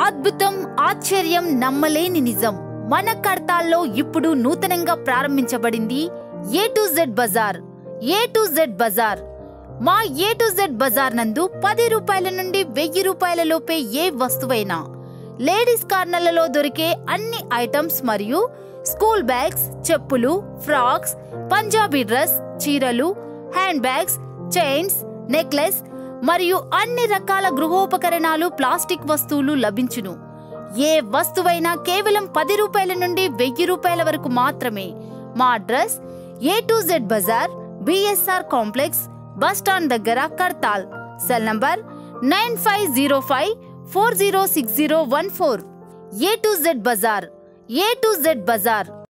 అద్భుతం ఆశ్చర్యం నమ్మలేని నిజం మన కడతాల్లో ఇప్పుడు నూతనంగా ప్రారంభించబడింది A to Z bazaar A to Z bazaar మా ఏ టు జెడ్ బజార్ నందు పది రూపాయల నుండి వెయ్యి రూపాయల లోపే ఏ వస్తువైనా లేడీస్ కార్నర్లలో దొరికే అన్ని ఐటమ్స్ మరియు స్కూల్ బ్యాగ్స్ చెప్పులు ఫ్రాక్స్ పంజాబీ డ్రెస్ చీరలు హ్యాండ్ బ్యాగ్స్ చైన్స్ నెక్లెస్ మరియు అన్ని రకాల గృహోపకరణాలు ప్లాస్టిక్ వస్తువులు లభించును ఏ వస్తువైనా కేవలం పది రూపాయల నుండి వెయ్యి రూపాయల వరకు మాత్రమే మా address A to Z bazaar BSR complex bus stand దగ్గర Kartal cell number nine five zero five four zero six zero one four A to Z bazaar A to Z Bazar